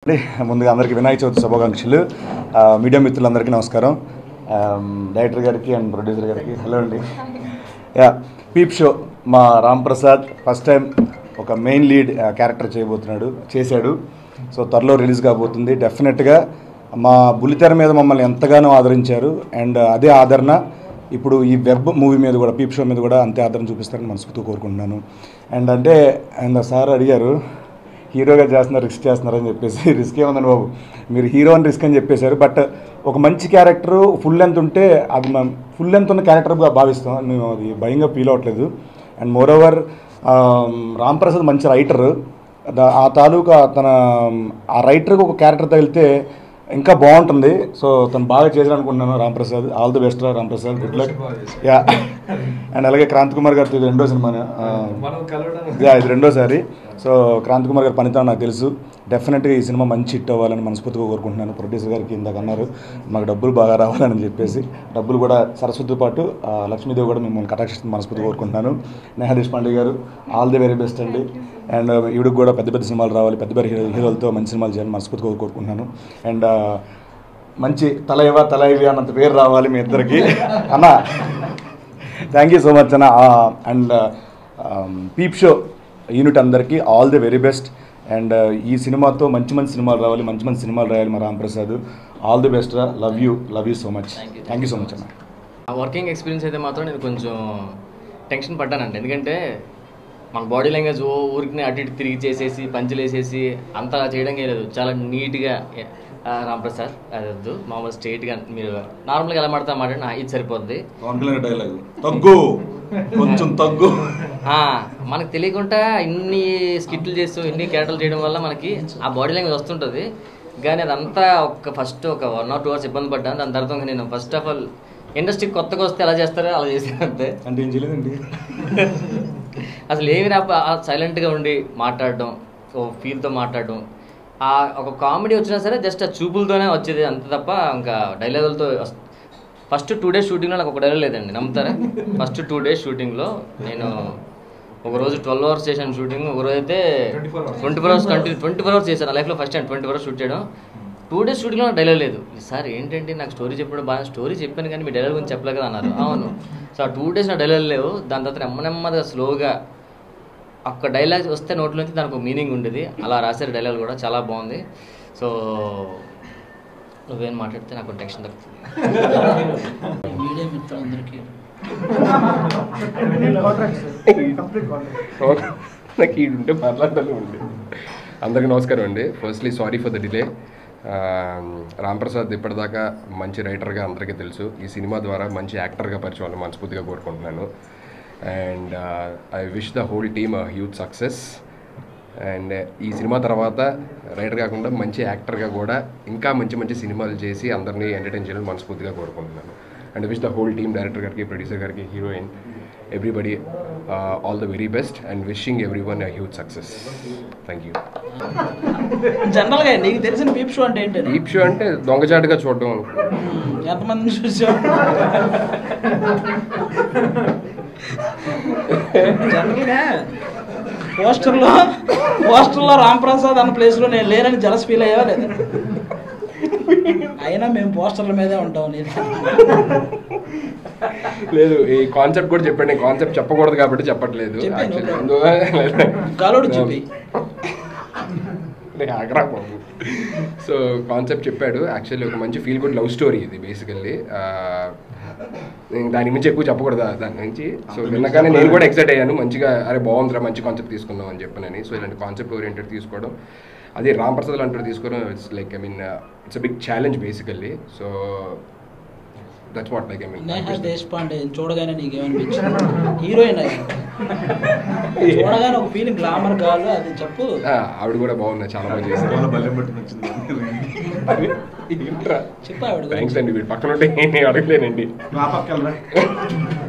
అండి ముందుగా అందరికీ వినాయక చవితి శుభాకాంక్షలు ఆ, మీడియా మిత్రులందరికీ నమస్కారం ఆ, డైరెక్టర్ గారికి అండ్ ప్రొడ్యూసర్ గారికి హలో అండి యా పీప్ షో మా రామ్ ప్రసాద్ ఫస్ట్ టైం ఒక మెయిన్ లీడ్ ఆ, క్యారెక్టర్ చేయబోతున్నాడు చేశాడు సో త్వరలో రిలీజ్ కాబోతుంది డెఫినెట్గా మా బుల్లితెర మీద మమ్మల్ని ఎంతగానో ఆదరించారు అండ్ అదే ఆదరణ ఇప్పుడు ఈ వెబ్ మూవీ మీద కూడా పీప్ షో మీద కూడా అంతే ఆదరణ చూపిస్తారని మనస్ఫూర్తిగా కోరుకుంటున్నాను అండ్ అంటే అండ్ సార్ అడిగారు హీరోగా చేస్తున్నారు రిస్క్ చేస్తున్నారని చెప్పేసి రిస్క్ ఏముందని బాబు మీరు హీరో అని రిస్క్ అని చెప్పేశారు బట్ ఒక మంచి క్యారెక్టర్ ఫుల్ లెంత్ ఉంటే అది మనం ఫుల్ లెంత్ ఉన్న క్యారెక్టర్గా భావిస్తాం నేను అది భయంగా ఫీల్ అవ్వట్లేదు and moreover Ram Prasad మంచి రైటర్ ఆ తాలూకా తన ఆ రైటర్కి ఒక క్యారెక్టర్ తగిలితే ఇంకా బాగుంటుంది సో తను బాగా చేశారు అనుకుంటున్నాను Ram Prasad all the best Ram Prasad good luck yeah and అలాగే క్రాంత్ కుమార్ గారితో ఇది రెండో సినిమా మనం కలవడం యా ఇది రెండోసారి సో క్రాంత్ కుమార్ గారి పనితనం నాకు తెలుసు డెఫినెట్గా ఈ సినిమా మంచి హిట్ అవ్వాలని మనస్ఫూర్తిగా కోరుకుంటున్నాను ప్రొడ్యూసర్ గారికి ఇందాక అన్నారు మాకు డబ్బులు బాగా రావాలని చెప్పేసి డబ్బులు కూడా సరస్వతితో పాటు ఆ, లక్ష్మీదేవి కూడా మిమ్మల్ని కటాక్షిస్తుంది మనస్ఫూర్తిగా కోరుకుంటున్నాను నేహా దేశపాండే గారు ఆల్ ది వెరీ బెస్ట్ అండి అండ్ ఈవిడికి కూడా పెద్ద పెద్ద సినిమాలు రావాలి పెద్ద పెద్ద హీరో హీరోలతో మంచి సినిమాలు చేయాలని మనస్ఫూర్తిగా కోరుకుంటున్నాను అండ్ మంచి తల ఇవ తల ఇవి అన్నంత పేరు రావాలి మీ ఇద్దరికి అన్న థ్యాంక్ యూ సో మచ్ అన్న అండ్ పీప్ షో యూనిట్ అందరికీ all the very best and ఈ సినిమాతో మంచి మంచి సినిమాలు రావాలి మంచి మంచి సినిమాలు రాయాలి మా రాంప్రసాద్ ఆల్ ది బెస్ట్ రా love you love you so much Thank you. Thank you so much అన్న ఆ వర్కింగ్ ఎక్స్పీరియన్స్ అయితే మాత్రం నేను కొంచెం టెన్షన్ పడ్డానండి ఎందుకంటే మన బాడీ లాంగ్వేజ్ ఓ ఊరికి అటు ఇటు తిరిగి చేసేసి పంచులు వేసేసి అంతా చేయడం లేదు చాలా నీట్గా రాంప్రసాద్ అది వద్దు మామూలు స్ట్రైట్గా మీరు నార్మల్గా ఎలా మాడతా మాట్లాడి ఇది సరిపోద్ది డైలాగ్ తగ్గు కొంచెం తగ్గు ఆ, మనకు తెలియకుండా ఇన్ని స్కిట్లు చేస్తూ ఇన్ని క్యారెక్టర్లు చేయడం వల్ల మనకి ఆ బాడీ లాంగ్వేజ్ వస్తుంటుంది కానీ అదంతా ఒక ఫస్ట్ ఒక వన్ ఆర్ టూ అవర్స్ ఇబ్బంది పడ్డాను దాని తర్వాత ఇంకా నేను ఫస్ట్ ఆఫ్ ఆల్ ఇండస్ట్రీకి కొత్తగా వస్తే ఎలా చేస్తారో అలా చేశాను అంతే అంటే ఏం చేయలేదండి అసలు ఏమి రా సైలెంట్గా ఉండి మాట్లాడడం ఓ ఫీల్తో మాట్లాడడం ఆ ఒక కామెడీ వచ్చినా సరే జస్ట్ ఆ చూపులతోనే వచ్చేది అంత తప్ప ఇంకా డైలాగులతో ఫస్ట్ టూ డేస్ షూటింగ్లో నాకు ఒక డైలాగ్ లేదండి నమ్ముతారా ఫస్ట్ టూ డేస్ షూటింగ్లో నేను ఒక రోజు ట్వెల్వ్ అవర్స్ చేశాను షూటింగ్ ఒక రోజు అయితే 24 hours. Twenty four hours continue ట్వంటీ ఫోర్ అవర్స్ చేశాను నా లైఫ్లో first time twenty four hours shoot చేయడం టూ డేస్ షూటింగ్లో నాకు డైలాగ్ లేదు సార్ ఏంటంటే నాకు స్టోరీ చెప్పడం బాగా స్టోరీ చెప్పాను కానీ మీ డైలాగ్ గురించి చెప్పలేదు కదా అన్నారు అవును సో ఆ టూ డేస్ నా డైలాగ్ లేవు దాని తర్వాత నెమ్మ నెమ్మదిగా స్లోగా ఒక్క డైలాగ్ వస్తే నోట్లోంచి దానికి ఒక మీనింగ్ ఉండేది అలా రాశారు డైలాగ్ కూడా చాలా బాగుంది సో నువ్వేం మాట్లాడితే నాకు టెన్షన్ తగ్గుతుంది మీడియా మిత్రులందరికీ నాకు ఈ ఉంటే మాట్లాడాలి ఉంది అందరికీ నమస్కారం అండి firstly sorry for the delay Ram Prasad ఇప్పటిదాకా మంచి రైటర్గా అందరికీ తెలుసు ఈ సినిమా ద్వారా మంచి యాక్టర్గా పరిచయం అవ్వాలని మనస్ఫూర్తిగా కోరుకుంటున్నాను and I wish the whole team huge success and ఈ సినిమా తర్వాత రైటర్ కాకుండా మంచి యాక్టర్గా కూడా ఇంకా మంచి మంచి సినిమాలు చేసి అందరినీ ఎంటర్టైన్ చేయాలని మనస్ఫూర్తిగా కోరుకుంటున్నాను and wish the whole team director గారికి ప్రొడ్యూసర్ గారికి heroine everybody all the very best and wishing everyone huge success thank you జనరల్గా నీకు తెలిసిన పీప్ షో అంటే ఏంటి డీప్ షో అంటే దొంగచాటుగా చూడడం ఎంతమందిని చూసావు జనరల్గా పోస్టర్లో పోస్టర్లో రామ్ ప్రసాద్ అన్న ప్లేస్లో నేను లేనని జలస్ ఫీల్ అయ్యావా లేదా అయినా మేము పోస్టర్ల మీదే ఉంటాం నేను లేదు ఈ కాన్సెప్ట్ కూడా చెప్పండి కాన్సెప్ట్ చెప్పకూడదు కాబట్టి చెప్పట్లేదు చెప్పాను, Actually, no అందువల్ల- గాలోడు చెప్పి లే, ఆగరా బాబు సో కాన్సెప్ట్ చెప్పాడు యాక్చువల్లీ ఒక మంచి ఫీల్ గుడ్ లవ్ స్టోరీ ఇది బేసికల్లీ దాని గురించి ఎక్కువ చెప్పకూడదు దాని గురించి సో విన్నగానే నేను కూడా ఎక్సైట్ అయ్యాను మంచిగా అరే బాగుందిరా మంచి కాన్సెప్ట్ తీసుకుందాం అని చెప్పనని సో ఇలాంటి కాన్సెప్ట్ ఓరియంటెడ్ తీసుకోవడం అదే రామ్ ప్రసాద్ లాంటి తీసుకోవడం it's like I mean it's big challenge basically so that's what like I mean Neha Deshpande చూడగానే నీకేమనిపించింది హీరోయిన్ అయ్యా చూడగానే ఒక ఫీలింగ్ గ్లామర్ కాదు అది చెప్పు ఆవిడ కూడా బాగుంది చాలా బాగా చేశారు చెప్పు ఆవిడ గురించి. థ్యాంక్స్ అండి వీడు పక్కన ఉంటే నేను అడగలేనండి ఆ పక్క వెళ్ళరా